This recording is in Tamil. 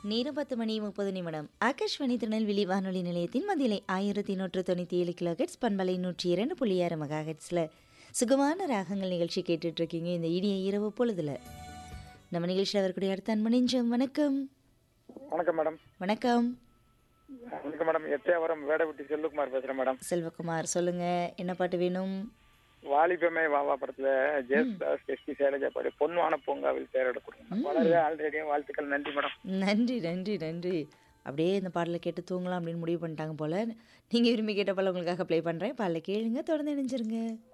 நேரம் பத்து மணி முப்பது நிமிடம் ஆகாஷ்வாணி திருநெல்வேலி வானொலி நிலையத்தின் மதிலை ஆயிரத்தி நூற்று தொண்ணூற்றி ஏழு கிலோ ஹெட்ஸ் பண்பலை நூற்றி இரண்டு புள்ளி ஆறு மெகா ஹெட்ஸில் சுகமான ராகங்கள் நிகழ்ச்சி கேட்டுட்டு இருக்கீங்க இந்த இனிய இரவு பொழுதுல நம்ம நிகழ்ச்சியில் வரக்கூடிய அடுத்த அன்பு நெஞ்சம் வணக்கம் வணக்கம் மேடம் வணக்கம் வணக்கம் மேடம் எட்டயபுரம் வேடகுட்டி செல்வகுமார் பேசுறேன் மேடம் செல்வகுமார் சொல்லுங்க என்ன பாட்டு வேணும் வாலிபமே வாவா படத்துல ஜெயசுதாஸ் எஸ்பி சைலஜா பாடி பொன்வான பூங்காவில் பேரோட கொடுங்க வளர ஆல்ரெடி வாழ்த்துக்கள் நன்றி மேடம் நன்றி நன்றி நன்றி அப்படியே இந்த பாடலை கேட்டு தூங்கலாம் அப்படின்னு முடிவு பண்ணிட்டாங்க போல நீங்கள் விரும்பி கேட்ட போல உங்களுக்காக ப்ளே பண்ணுறேன் பாடலை கேளுங்க தொடர்ந்து இணைஞ்சிருங்க